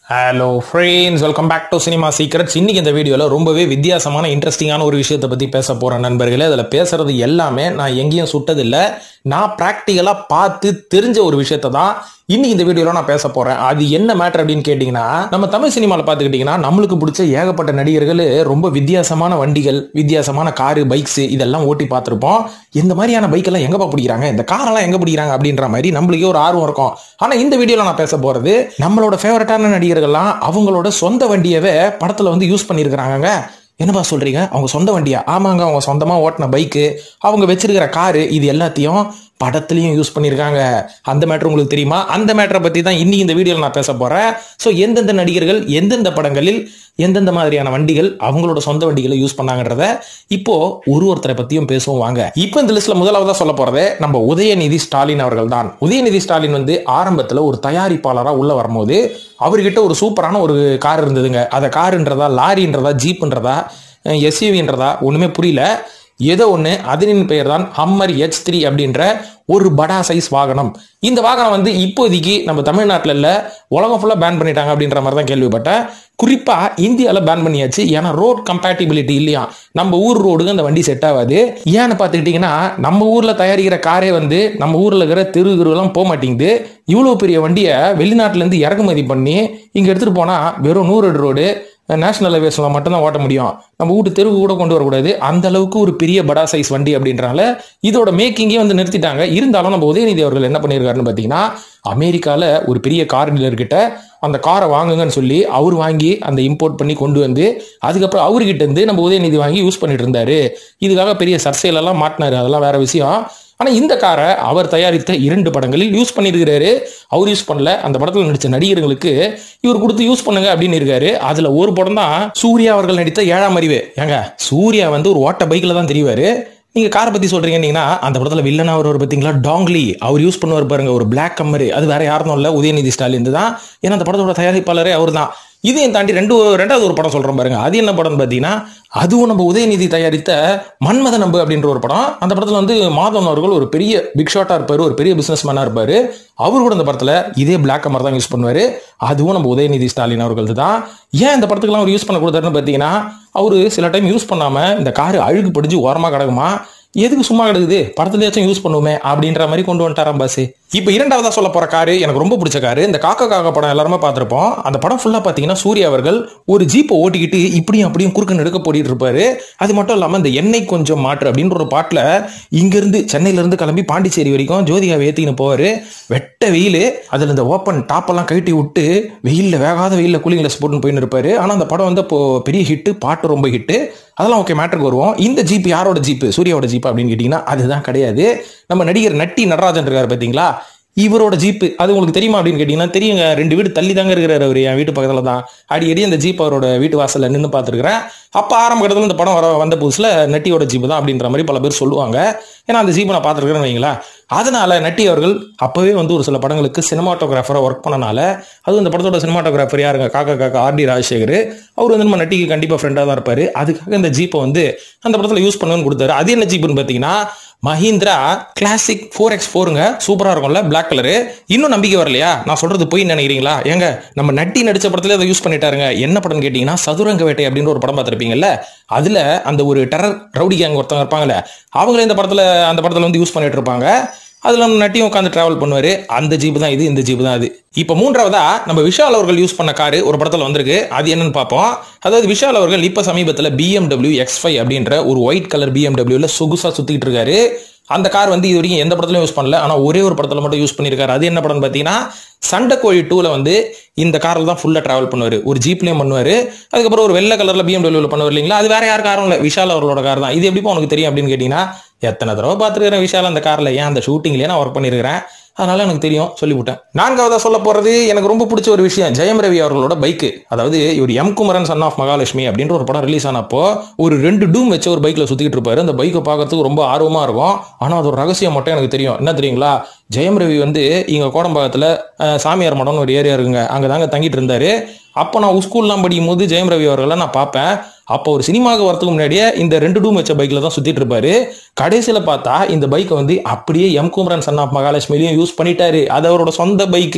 hello friends welcome back to cinema secrets இன்னைக்கு இந்த வீடியோவில் ரொம்பவே வித்தியாசமான இன்ட்ரெஸ்டிங்கான ஒரு விஷயத்தை பற்றி பேச போகிறேன் நண்பர்களே அதில் பேசுறது எல்லாமே நான் எங்கேயும் சுட்டதில்லை நான் ப்ராக்டிக்கலாக பார்த்து தெரிஞ்ச ஒரு விஷயத்தை தான் இன்னைக்கு இந்த வீடியோவில் நான் பேச போகிறேன் அது என்ன மேட்டர் அப்படின்னு கேட்டிங்கன்னா நம்ம தமிழ் சினிமாவில் பார்த்துக்கிட்டிங்கன்னா நம்மளுக்கு பிடிச்ச ஏகப்பட்ட நடிகர்கள் ரொம்ப வித்தியாசமான வண்டிகள் வித்தியாசமான காரு பைக்ஸ் இதெல்லாம் ஓட்டி பார்த்துருப்போம் இந்த மாதிரியான பைக்கெல்லாம் எங்கப்பா பிடிக்கிறாங்க இந்த காரெல்லாம் எங்கே பிடிக்கிறாங்க அப்படின்ற மாதிரி நம்மளுக்கே ஒரு ஆர்வம் இருக்கும் ஆனால் இந்த வீடியோவில் நான் பேச போகிறது நம்மளோட ஃபேவரட்டான நடிகர்கள்லாம் அவங்களோட சொந்த வண்டியவே படத்தில் வந்து யூஸ் பண்ணியிருக்கிறாங்க என்னப்பா சொல்றீங்க அவங்க சொந்த வண்டியா ஆமாங்க அவங்க சொந்தமா ஓட்டின பைக்கு அவங்க வச்சிருக்கிற காரு இது எல்லாத்தையும் படத்துலையும் யூஸ் பண்ணியிருக்காங்க அந்த மேட்ரு உங்களுக்கு தெரியுமா அந்த மேட்டரை பத்தி தான் இன்னி இந்த வீடியோவில் நான் பேச போறேன் ஸோ எந்தெந்த நடிகர்கள் எந்தெந்த படங்களில் எந்தெந்த மாதிரியான வண்டிகள் அவங்களோட சொந்த வண்டிகளை யூஸ் பண்ணாங்கன்றத இப்போ ஒரு ஒருத்தரை பத்தியும் பேசுவோம் வாங்க இப்போ இந்த லிஸ்ட்ல முதலாவதா சொல்ல போறது நம்ம உதயநிதி ஸ்டாலின் அவர்கள் தான் உதயநிதி ஸ்டாலின் வந்து ஆரம்பத்துல ஒரு தயாரிப்பாளரா உள்ள வரும்போது அவர்கிட்ட ஒரு சூப்பரான ஒரு கார் இருந்ததுங்க அதை காருன்றதா லாரின்றதா ஜீப்புன்றதா எஸ்யூவின்றதா ஒண்ணுமே புரியல ஏதோ ஒன்று அதனின் பெயர் தான் ஹம்மர் எச் த்ரீ அப்படின்ற ஒரு படா சைஸ் வாகனம் இந்த வாகனம் வந்து இப்போதைக்கு நம்ம தமிழ்நாட்டில் இல்லை உலகம் ஃபுல்லாக பேன் பண்ணிட்டாங்க அப்படின்ற மாதிரி தான் கேள்விப்பட்டேன் குறிப்பாக இந்தியாவில் பேன் பண்ணியாச்சு ஏன்னா ரோட் கம்பேட்டிபிலிட்டி இல்லையா நம்ம ஊர் ரோடுக்கு அந்த வண்டி செட் ஆகாது ஏன்னு பார்த்துக்கிட்டிங்கன்னா நம்ம ஊரில் தயாரிக்கிற காரே வந்து நம்ம ஊரில் இருக்கிற தெரு தெருவெல்லாம் போக மாட்டேங்குது இவ்வளோ பெரிய வண்டியை வெளிநாட்டிலேருந்து இறக்குமதி பண்ணி இங்கே எடுத்துகிட்டு போனால் வெறும் நூறு அடி ரோடு நேஷனல் ஹைவேஸில் மட்டும்தான் ஓட்ட முடியும் நம்ம வீட்டு தெருவு கூட கொண்டு வரக்கூடாது அந்த அளவுக்கு ஒரு பெரிய படா சைஸ் வண்டி அப்படின்றனால இதோட மேக்கிங்கே வந்து நிறுத்திட்டாங்க இருந்தாலும் நம்ம உதயநிதி அவர்கள் என்ன பண்ணியிருக்காருன்னு பார்த்தீங்கன்னா அமெரிக்காவில் ஒரு பெரிய கார் டீலர்கிட்ட அந்த காரை வாங்குங்கன்னு சொல்லி அவர் வாங்கி அந்த இம்போர்ட் பண்ணி கொண்டு வந்து அதுக்கப்புறம் அவர்கிட்ட இருந்து நம்ம உதயநிதி வாங்கி யூஸ் பண்ணிட்டு இருந்தாரு இதுக்காக பெரிய சர்ச்சையிலெல்லாம் மாட்டினாரு அதெல்லாம் வேற விஷயம் ஆனால் இந்த காரை அவர் தயாரித்த இரண்டு படங்களில் யூஸ் பண்ணியிருக்கிறாரு அவர் யூஸ் பண்ணல அந்த படத்தில் நடித்த நடிகர்களுக்கு இவர் கொடுத்து யூஸ் பண்ணுங்க அப்படின்னு இருக்காரு அதில் ஒரு படம் தான் சூர்யா அவர்கள் நடித்த ஏழாம் அறிவு ஏங்க சூர்யா வந்து ஒரு ஓட்ட பைக்கில் தான் தெரிவாரு நீங்க காரை பத்தி சொல்றீங்கன்னா அந்த படத்துல வில்லனா அவர் பாத்தீங்களா டாங்லி அவர் யூஸ் பண்ணுவார் பாருங்க ஒரு பிளாக் கம்மரு அது வேற யாரும் இல்ல உதயநிதி ஸ்டாலின் தான் ஏன்னா அந்த படத்தோட தயாரிப்பாளரே அவர் தான் இதையும் தாண்டி ரெண்டு ரெண்டாவது ஒரு படம் சொல்றோம் பாருங்க அது என்ன படம் பார்த்தீங்கன்னா அதுவும் நம்ம உதயநிதி தயாரித்த மன்மத நம்பு அப்படின்ற ஒரு படம் அந்த படத்துல வந்து மாதவன் அவர்கள் ஒரு பெரிய பிக் ஷாட்டா இருப்பாரு ஒரு பெரிய பிசினஸ் மேனா இருப்பாரு அவர் கூட இந்த படத்துல இதே பிளாக் கமர் தான் யூஸ் பண்ணுவாரு அதுவும் நம்ம உதயநிதி ஸ்டாலின் அவர்கள் தான் ஏன் இந்த படத்துக்குலாம் அவர் யூஸ் பண்ண கொடுத்தாருன்னு பார்த்தீங்கன்னா அவரு சில டைம் யூஸ் பண்ணாம இந்த காரு அழுகு படிஞ்சு ஓரமா கிடக்குமா எதுக்கு சும்மா கிடக்குது படத்துலயாச்சும் யூஸ் பண்ணுவோமே அப்படின்ற மாதிரி கொண்டு வந்துட்டாராம் பாஸ் இப்போ இரண்டாவதா சொல்ல போற காரு எனக்கு ரொம்ப பிடிச்ச காரு இந்த காக்கா காக்கா படம் எல்லாருமே பார்த்திருப்போம் அந்த படம் ஃபுல்லா பாத்தீங்கன்னா சூர்யா அவர்கள் ஒரு ஜீப்பை ஓட்டிக்கிட்டு இப்படியும் அப்படியும் குறுக்க நெடுக்க போட்டிட்டு இருப்பாரு அது மட்டும் இல்லாம இந்த எண்ணெய் கொஞ்சம் மாற்று அப்படின்ற ஒரு பாட்டுல இங்க இருந்து சென்னையில இருந்து கிளம்பி பாண்டிச்சேரி வரைக்கும் ஜோதிகாவை ஏத்திக்கின்னு போவாரு வெட்ட வெயில் அதுல இந்த ஓப்பன் டாப் எல்லாம் கழட்டி விட்டு வெயில்ல வேகாத வெயில்ல கூலிங் கிளாஸ் போட்டுன்னு போயின்னு இருப்பாரு ஆனா அந்த படம் வந்து இப்போ பெரிய ஹிட் பாட்டு ரொம்ப ஹிட் அதெல்லாம் ஓகே மேட்டருக்கு வருவோம் இந்த ஜீப் யாரோட ஜீப்பு சூர்யாவோட ஜீப் அப்படின்னு கேட்டிங்கன்னா அதுதான் கிடையாது நம்ம நடிகர் நட்டி நடராஜன் இருக்காரு பார்த்தீங்களா இவரோட ஜீப்பு அது உங்களுக்கு தெரியுமா அப்படின்னு கேட்டிங்கன்னா தெரியுங்க ரெண்டு வீடு தள்ளி தாங்க இருக்கிறார் அவர் என் வீட்டு பக்கத்தில் தான் அடிக்கடி அந்த ஜீப் அவரோட வீட்டு வாசலில் நின்று பார்த்துருக்கிறேன் அப்போ ஆரம்ப கட்டத்தில் இந்த படம் வர வந்த புதுசில் நட்டியோட ஜீப்பு தான் அப்படின்ற மாதிரி பல பேர் சொல்லுவாங்க ஏன்னா அந்த ஜீப்பை நான் பார்த்துருக்கிறேன்னு வைங்களா அதனால நட்டி அவர்கள் அப்போவே வந்து ஒரு சில படங்களுக்கு சினிமாட்டோகிராஃபராக ஒர்க் பண்ணனால அதுவும் இந்த படத்தோட சினிமாட்டோகிராஃபர் யாருங்க காக்கா காக்கா ஆர்டி ராஜசேகர் அவர் வந்து நம்ம நட்டிக்கு கண்டிப்பாக ஃப்ரெண்டாக தான் இருப்பார் அதுக்காக இந்த ஜீப்பை வந்து அந்த படத்தில் யூஸ் பண்ணுன்னு கொடுத்தாரு அது என்ன ஜீப்புன்னு பார்த்தீங்கன்னா மஹிந்திரா கிளாசிக் ஃபோர் எக்ஸ் ஃபோருங்க சூப்பராக இருக்கும்ல பிளாக் கலரு இன்னும் நம்பிக்கை வரலையா நான் சொல்றது போய் நினைக்கிறீங்களா ஏங்க நம்ம நட்டி நடிச்ச படத்துல அதை யூஸ் பண்ணிட்டாருங்க என்ன படம் கேட்டீங்கன்னா சதுரங்க வேட்டை அப்படின்ற ஒரு படம் பார்த்துருப்பீங்கல்ல அதுல அந்த ஒரு டெரர் ரவுடி கேங் ஒருத்தவங்க இருப்பாங்கல்ல அவங்களே இந்த படத்துல அந்த படத்துல வந்து யூஸ் பண்ணிட்டு இருப்பாங்க அதுல நம்ம நட்டியும் உட்காந்து டிராவல் பண்ணுவாரு அந்த ஜீப் தான் இது இந்த ஜீப் தான் அது இப்போ மூன்றாவதா நம்ம விஷால் அவர்கள் யூஸ் பண்ண காரு ஒரு படத்துல வந்திருக்கு அது என்னன்னு பார்ப்போம் அதாவது விஷால் அவர்கள் இப்ப சமீபத்தில் பிஎம்டபிள்யூ எக்ஸ் ஃபைவ் அப்படின்ற ஒரு ஒயிட் கலர் பிஎம்டபிள்யூல சொகுசா சுத்திட்டு இருக்காரு அந்த கார் வந்து இது வரைக்கும் எந்த படத்துலையும் யூஸ் பண்ணல ஆனால் ஒரே ஒரு படத்தில் மட்டும் யூஸ் பண்ணியிருக்காரு அது என்ன படம்னு பார்த்தீங்கன்னா சண்டைக்கோழி டூவில் வந்து இந்த காரில் தான் ஃபுல்லாக ட்ராவல் பண்ணுவார் ஒரு ஜீப்லேயும் பண்ணுவார் அதுக்கப்புறம் ஒரு வெள்ளை கலரில் பிஎம்டபிள்யூவில் பண்ணுவார் இல்லைங்களா அது வேற யார் காரும் இல்லை விஷால் அவர்களோட கார் தான் இது எப்படி உனக்கு தெரியும் அப்படின்னு கேட்டிங்கன்னா எத்தனை தடவை பார்த்துருக்கிறேன் விஷால் அந்த காரில் ஏன் அந்த ஷூட்டிங்லேயே நான் ஒர்க் பண்ணியிருக்கிறேன் அதனால எனக்கு தெரியும் சொல்லிவிட்டேன் நான்காவதா சொல்ல போறது எனக்கு ரொம்ப பிடிச்ச ஒரு விஷயம் ஜெயம் ரவி அவர்களோட பைக்கு அதாவது இவர் M Kumaran son of Mahalakshmi அப்படின்ற ஒரு படம் ரிலீஸ் ஆனப்போ ஒரு ரெண்டு டூம் வச்ச ஒரு பைக்ல சுத்திட்டு இருப்பாரு அந்த பைக்கை பார்க்கறதுக்கு ரொம்ப ஆர்வமா இருக்கும் ஆனா அது ஒரு ரகசியம் மட்டும் எனக்கு தெரியும் என்ன தெரியுங்களா ஜெயம் ரவி வந்து இங்க கோடம்பாக்கத்துல அஹ், சாமியார் மடம்னு ஒரு ஏரியா இருக்குங்க அங்க தாங்க தங்கிட்டு இருந்தாரு அப்போ நான் ஸ்கூல்லாம் படிக்கும் போது ஜெயம் ரவி அவர்களை நான் பார்ப்பேன் அப்போ ஒரு சினிமாவுக்கு வரதுக்கு முன்னாடியே இந்த ரெண்டு டூம் வச்ச பைக்ல தான் சுத்திட்டு இருப்பாரு கடைசியில பார்த்தா இந்த பைக்கை வந்து அப்படியே எம் குமரன் சன் ஆஃப் மகாலட்சுமிலையும் யூஸ் பண்ணிட்டாரு அது அவரோட சொந்த பைக்கு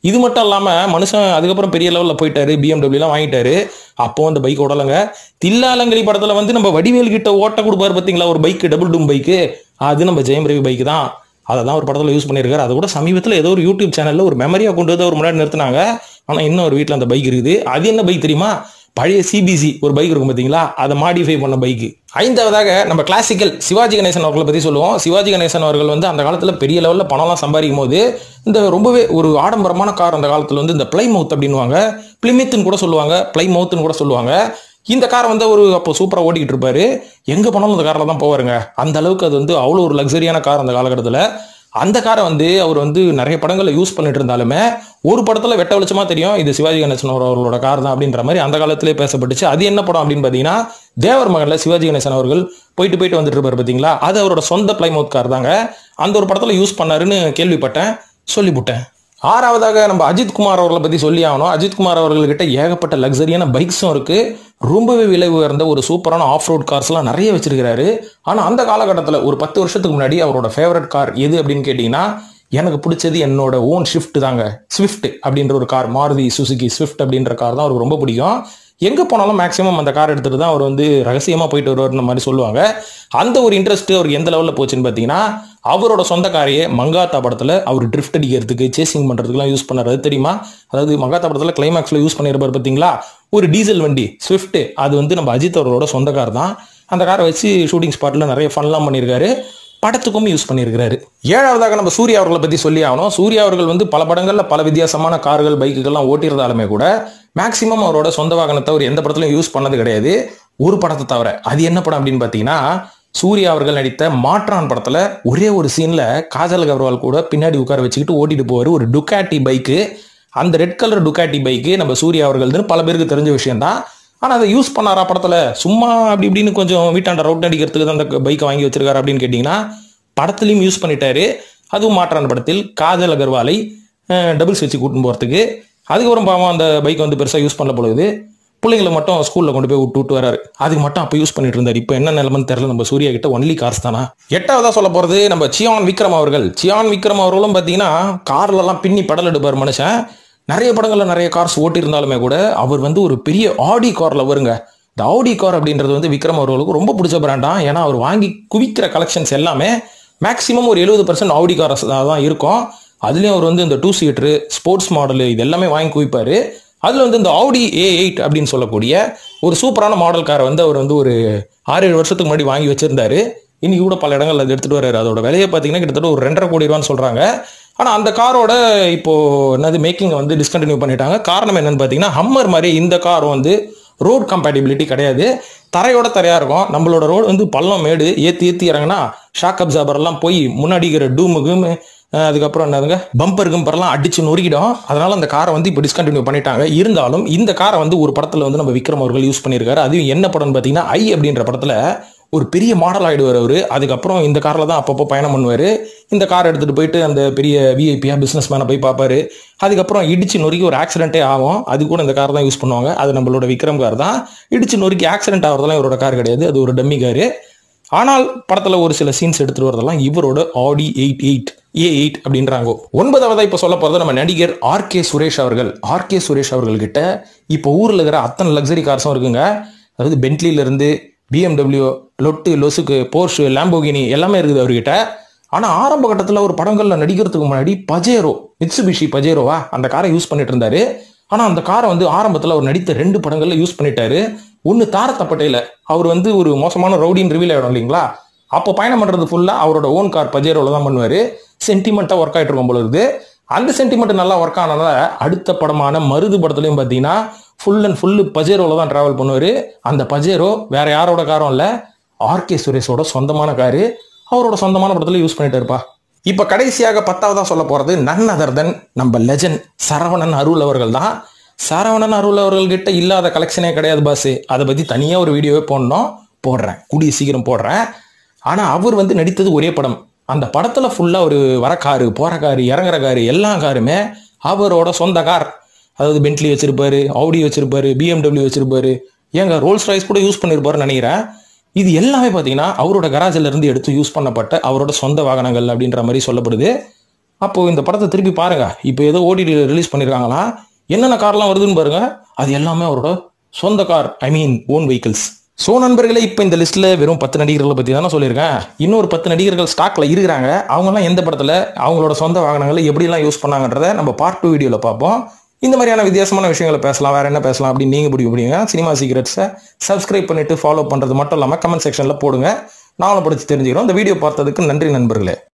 இது மட்டும் இல்லாமல் மனுஷன் அதுக்கப்புறம் பெரிய லெவலில் போயிட்டாரு பிஎம்டபிள்யூலாம் வாங்கிட்டாரு அப்போ அந்த பைக் ஓடலைங்க தில்லாலங்கடி படத்தில் வந்து நம்ம வடிவேல் கிட்ட ஓட்ட கொடுப்பாரு பார்த்தீங்களா ஒரு பைக்கு டபுள் டூம் பைக்கு அது நம்ம ஜெயம் ரவி பைக் தான் அதை தான் ஒரு படத்தில் யூஸ் பண்ணியிருக்காரு அது கூட சமீபத்தில் ஏதோ ஒரு யூடியூப் சேனலில் ஒரு மெமரியாக கொண்டு வந்து ஒரு முன்னாடி நிறுத்தினாங்க ஆனால் இன்னும் ஒரு வீட்டில் அந்த பைக் இருக்குது அது என்ன பைக் தெரியுமா பழைய சிபிசி ஒரு பைக் இருக்கும் பார்த்தீங்களா அதை மாடிஃபை பண்ண பைக்கு ஐந்தாவதாக நம்ம கிளாசிக்கல் சிவாஜி கணேசன் அவர்களை பற்றி சொல்லுவோம் சிவாஜி கணேசன் அவர்கள் வந்து அந்த காலத்தில் பெரிய லெவலில் பணம்லாம் சம்பாதிக்கும் போது இந்த ரொம்பவே ஒரு ஆடம்பரமான கார் அந்த காலத்தில் வந்து இந்த பிளை மவுத் அப்படின்வாங்க பிளிமித்துன்னு கூட சொல்லுவாங்க பிளை மவுத்துன்னு கூட சொல்லுவாங்க இந்த காரை வந்து ஒரு அப்போ சூப்பராக ஓட்டிக்கிட்டு இருப்பாரு எங்கே போனாலும் அந்த காரில் தான் போவாருங்க அந்த அளவுக்கு அது வந்து அவ்வளோ ஒரு லக்ஸரியான கார் அந்த காலகட்டத்தில் அந்த காரை வந்து அவர் வந்து நிறைய படங்களில் யூஸ் பண்ணிட்டு இருந்தாலுமே ஒரு படத்தில் வெட்ட வெளிச்சமாக தெரியும் இது சிவாஜி கணேசன் அவர்களோட கார் தான் அப்படின்ற மாதிரி அந்த காலத்திலே பேசப்பட்டுச்சு அது என்ன படம் அப்படின்னு பார்த்தீங்கன்னா தேவர் மகனில் சிவாஜி கணேசன் அவர்கள் போயிட்டு போயிட்டு வந்துட்டு இருப்பார் பார்த்தீங்களா அது அவரோட சொந்த பிளைமவுத் கார் தாங்க அந்த ஒரு படத்தில் யூஸ் பண்ணாருன்னு கேள்விப்பட்டேன் சொல்லிவிட்டேன் ஆறாவதாக நம்ம அஜித் குமார் அவர்களை பற்றி சொல்லி ஆகணும் அஜித் குமார் அவர்கள்கிட்ட ஏகப்பட்ட லக்ஸரியான பைக்ஸும் இருக்கு ரொம்பவே விலை உயர்ந்த ஒரு சூப்பரான ஆஃப் ரோட் கார்ஸ்லாம் நிறைய வச்சிருக்கிறாரு ஆனால் அந்த காலகட்டத்தில் ஒரு பத்து வருஷத்துக்கு முன்னாடி அவரோட ஃபேவரட் கார் எது அப்படின்னு கேட்டிங்கன்னா எனக்கு பிடிச்சது என்னோட ஓன் ஷிஃப்ட் தாங்க ஸ்விஃப்ட் அப்படின்ற ஒரு கார் மாருதி சுசுகி ஸ்விஃப்ட் அப்படின்ற கார் தான் அவருக்கு ரொம்ப பிடிக்கும் எங்கே போனாலும் மேக்ஸிமம் அந்த கார் எடுத்துட்டு தான் அவர் வந்து ரகசியமாக போயிட்டு வருவார்னு மாதிரி சொல்லுவாங்க அந்த ஒரு இன்ட்ரெஸ்ட் அவருக்கு எந்த லெவலில் போச்சுன்னு பார்த்தீங்கன்னா அவரோட சொந்த காரையே மங்காத்தா படத்தில் அவர் ட்ரிஃப்ட் அடிக்கிறதுக்கு சேசிங் பண்ணுறதுக்குலாம் யூஸ் பண்ணாரு அது தெரியுமா அதாவது மங்காத்தா படத்தில் கிளைமேக்ஸில் யூஸ் பண்ணியிருப்பார் பார்த்தீங்களா ஒரு டீசல் வண்டி ஸ்விஃப்ட் அது வந்து நம்ம அஜித் அவர்களோட சொந்த கார் தான் அந்த காரை வச்சு ஷூட்டிங் ஸ்பாட்டில் நிறைய ஃபன்லாம் பண்ணியிருக்காரு படத்துக்கும் யூஸ் பண்ணியிருக்கிறாரு ஏழாவதாக நம்ம சூர்யா அவர்களை பற்றி சொல்லி ஆகணும் சூர்யா அவர்கள் வந்து பல படங்களில் பல வித்தியாசமான கார்கள் பைக்குகள்லாம் ஓட்டியிருந்தாலுமே கூட மேக்ஸிமம் அவரோட சொந்த வாகனத்தை அவர் எந்த படத்துலையும் யூஸ் பண்ணது கிடையாது ஒரு படத்தை தவிர அது என்ன படம் அப்படின்னு பார்த்தீங்கன்னா சூர்யா அவர்கள் நடித்த மாற்றான் படத்துல ஒரே ஒரு சீன்ல காஜல் அகர்வால் கூட பின்னாடி உட்கார வச்சுக்கிட்டு ஓட்டிட்டு போவார் ஒரு டுக்காட்டி பைக்கு அந்த ரெட் கலர் டுக்காட்டி பைக்கு நம்ம சூர்யா அவர்கள்னு பல பேருக்கு தெரிஞ்ச விஷயம் தான் ஆனால் அதை யூஸ் பண்ணாரா படத்தில் சும்மா அப்படி இப்படின்னு கொஞ்சம் வீட்டாண்ட ரவுட் அடிக்கிறதுக்கு தான் அந்த பைக்கை வாங்கி வச்சிருக்காரு அப்படின்னு கேட்டிங்கன்னா படத்துலையும் யூஸ் பண்ணிட்டாரு அதுவும் மாற்றான் படத்தில் காஜல் அகர்வாலை டபுள்ஸ் வச்சு கூட்டின்னு போகிறதுக்கு அதுக்கப்புறம் பாவம் அந்த பைக்கை வந்து பெருசாக யூஸ் பண்ணல பொழுது பிள்ளைங்களை மட்டும் ஸ்கூலில் கொண்டு போய் விட்டு விட்டு வராரு அதுக்கு மட்டும் அப்போ யூஸ் பண்ணிட்டு இருந்தார் இப்போ என்ன நிலைமைன்னு தெரியல நம்ம சூர்யா கிட்ட ஒன்லி கார்ஸ் தானா எட்டாவதா சொல்ல போகிறது நம்ம சியான் விக்ரம் அவர்கள் சியான் விக்ரம் அவர்களும் பார்த்தீங்கன்னா கார்லலாம் பின்னி படல் எடுப்பார் மனுஷன் நிறைய படங்களில் நிறைய கார்ஸ் ஓட்டியிருந்தாலுமே கூட அவர் வந்து ஒரு பெரிய ஆடி காரில் வருங்க இந்த ஆடி கார் அப்படின்றது வந்து விக்ரம் அவர்களுக்கு ரொம்ப பிடிச்ச பிராண்டா ஏன்னா அவர் வாங்கி குவிக்கிற கலெக்ஷன்ஸ் எல்லாமே மேக்ஸிமம் ஒரு எழுபது பர்சன்ட் ஆடி கார்ஸ் தான் இருக்கும் அதுலேயும் அவர் வந்து இந்த டூ சீட்ரு ஸ்போர்ட்ஸ் மாடலு இது எல்லாமே வாங்கி குவிப்பார் அதில் வந்து இந்த ஆடி ஏ எயிட் அப்படின்னு சொல்லக்கூடிய ஒரு சூப்பரான மாடல் காரை வந்து அவர் வந்து ஒரு ஆறு ஏழு வருஷத்துக்கு முன்னாடி வாங்கி வச்சிருந்தாரு இன்னைக்கு கூட பல இடங்கள்ல அதை எடுத்துட்டு வர்றாரு அதோட விலையை பார்த்தீங்கன்னா கிட்டத்தட்ட ஒரு ரெண்டரை கோடி ரூபான்னு சொல்றாங்க ஆனால் அந்த காரோட இப்போ என்னது மேக்கிங் வந்து டிஸ்கண்டினியூ பண்ணிட்டாங்க காரணம் என்னன்னு பார்த்தீங்கன்னா ஹம்மர் மாதிரி இந்த கார் வந்து ரோட் கம்பேட்டிபிலிட்டி கிடையாது தரையோட தரையா இருக்கும் நம்மளோட ரோடு வந்து பள்ளம் மேடு ஏற்றி ஏற்றி இறங்கினா ஷாக் அப்சார்பர் எல்லாம் போய் முன்னாடி இருக்கிற டூமுக்கும் அஹ் அதுக்கப்புறம் என்னதுங்க பம்பர் கம்பர்லாம் அடிச்சு நொறுக்கிடும் அதனால அந்த காரை வந்து இப்போ டிஸ்கண்டினியூ பண்ணிட்டாங்க இருந்தாலும் இந்த காரை வந்து ஒரு படத்தில் வந்து நம்ம விக்ரம் அவர்கள் யூஸ் பண்ணியிருக்காரு அதுவும் என்ன படம்னு பார்த்தீங்கன்னா ஐ அப்படின்ற படத்தில் ஒரு பெரிய மாடல் ஆயிடுவார் அவர் அதுக்கப்புறம் இந்த காரில் தான் அப்பப்போ பயணம் பண்ணுவார் இந்த கார் எடுத்துகிட்டு போயிட்டு அந்த பெரிய விஐபியா பிஸ்னஸ் மேனை போய் பார்ப்பாரு அதுக்கப்புறம் இடிச்சு நொறுக்கி ஒரு ஆக்சிடென்ட்டே ஆகும் அது கூட இந்த கார் தான் யூஸ் பண்ணுவாங்க அது நம்மளோட விக்ரம் கார் தான் இடிச்சு நொறுக்கி ஆக்சிடென்ட் ஆகிறதெல்லாம் இவரோட கார் கிடையாது அது ஒரு டம்மி காரு ஆனால் படத்தில் ஒரு சில சீன்ஸ் எடுத்துட்டு வரதெல்லாம் இவரோட ஆடி எயிட் எயிட் ஏ எயிட் அப்படின்றாங்க ஒன்பதாவதா இப்போ சொல்ல போகிறது நம்ம நடிகர் ஆர் கே சுரேஷ் அவர்கள் ஆர் கே சுரேஷ் அவர்கள்கிட்ட இப்போ ஊரில் இருக்கிற அத்தனை லக்ஸரி கார்ஸும் இருக்குங்க அதாவது பென்ட்லில இருந்து பிஎம்டபிள்யூ லொட்டு லொசுக்கு போர்ஷு லாம்போகினி எல்லாமே இருக்குது அவர்கிட்ட ஆனால் ஆரம்ப கட்டத்தில் ஒரு படங்களில் நடிக்கிறதுக்கு முன்னாடி பஜேரோ மிட்சுபிஷி பஜேரோவா அந்த காரை யூஸ் பண்ணிட்டு இருந்தாரு ஆனால் அந்த காரை வந்து ஆரம்பத்தில் அவர் நடித்த ரெண்டு படங்களில் யூஸ் பண்ணிட்டாரு ஒன்று தாரத்தப்பட்டையில் அவர் வந்து ஒரு மோசமான ரவுடின்னு ரிவீல் ஆகிடும் இல்லைங்களா அப்போ பயணம் பண்ணுறது ஃபுல்லாக அவரோட ஓன் கார் பஜேரோவில் தான் பண்ணுவார் சென்டிமெண்ட்டாக ஒர்க் ஆகிட்டு இருக்கும் போல இருக்குது அந்த சென்டிமெண்ட் நல்லா ஒர்க் ஆனதால அடுத்த படமான மருது படத்துலையும் பார்த்தீங்கன்னா ஃபுல் அண்ட் ஃபுல்லு பஜேரோவில் தான் ட்ராவல் பண்ணுவார் அந்த பஜேரோ வேற யாரோட காரும் இல்லை ஆர்கே சுரேஷோட சொந்தமான காரு அவரோட சொந்தமான படத்தில் யூஸ் பண்ணிட்டு இருப்பா இப்போ கடைசியாக பத்தாவதா சொல்ல போகிறது நன் அதர் தென் நம்ம லெஜண்ட் சரவணன் அருள் அவர்கள் தான் சரவணன் அருள் அவர்கள்கிட்ட இல்லாத கலெக்ஷனே கிடையாது பாஸ் அதை பற்றி தனியாக ஒரு வீடியோவே போடணும் போடுறேன் கூடிய சீக்கிரம் போடுறேன் ஆனால் அவர் வந்து நடித்தது ஒரே படம் அந்த படத்தில் ஃபுல்லாக ஒரு வர காரு போகிற காரு இறங்குற காரு எல்லா காருமே அவரோட சொந்த கார் அதாவது பென்ட்லி வச்சிருப்பாரு ஆடி வச்சிருப்பாரு பிஎம்டபிள்யூ வச்சிருப்பாரு ஏங்க ரோல்ஸ் ராய்ஸ் கூட யூஸ் பண்ணியிருப்பாருன்னு நினைக்கிறேன் இது எல்லாமே பார்த்தீங்கன்னா அவரோட கராஜில் இருந்து எடுத்து யூஸ் பண்ணப்பட்ட அவரோட சொந்த வாகனங்கள் அப்படின்ற மாதிரி சொல்லப்படுது அப்போ இந்த படத்தை திருப்பி பாருங்க இப்போ ஏதோ ஓடிடியில் ரிலீஸ் பண்ணியிருக்காங்களா என்னென்ன கார்லாம் வருதுன்னு பாருங்க அது எல்லாமே அவரோட சொந்த car I mean own vehicles so நண்பர்களே இப்போ இந்த லிஸ்ட்டில் வெறும் பத்து நடிகர்களை பற்றி தானே சொல்லியிருக்கேன் இன்னொரு பத்து நடிகர்கள் ஸ்டாக்ல இருக்கிறாங்க அவங்கெல்லாம் எந்த படத்தில் அவங்களோட சொந்த வாகனங்களை எப்படிலாம் யூஸ் பண்ணாங்கன்றத நம்ம பார்ட் டூ வீடியோவில் பார்ப்போம் இந்த மாதிரியான வித்தியாசமான விஷயங்களை பேசலாம் வேற என்ன பேசலாம் அப்படின்னு நீங்கள் முடிவு முடியுங்க சினிமா சீக்ரெட்ஸை சப்ஸ்கிரைப் பண்ணிட்டு ஃபாலோ பண்ணுறது மட்டும் இல்லாமல் கமெண்ட் செக்ஷனில் போடுங்க நாங்களும் படித்து தெரிஞ்சுக்கிறோம் இந்த வீடியோ பார்த்ததுக்கு நன்றி நண்பர்களே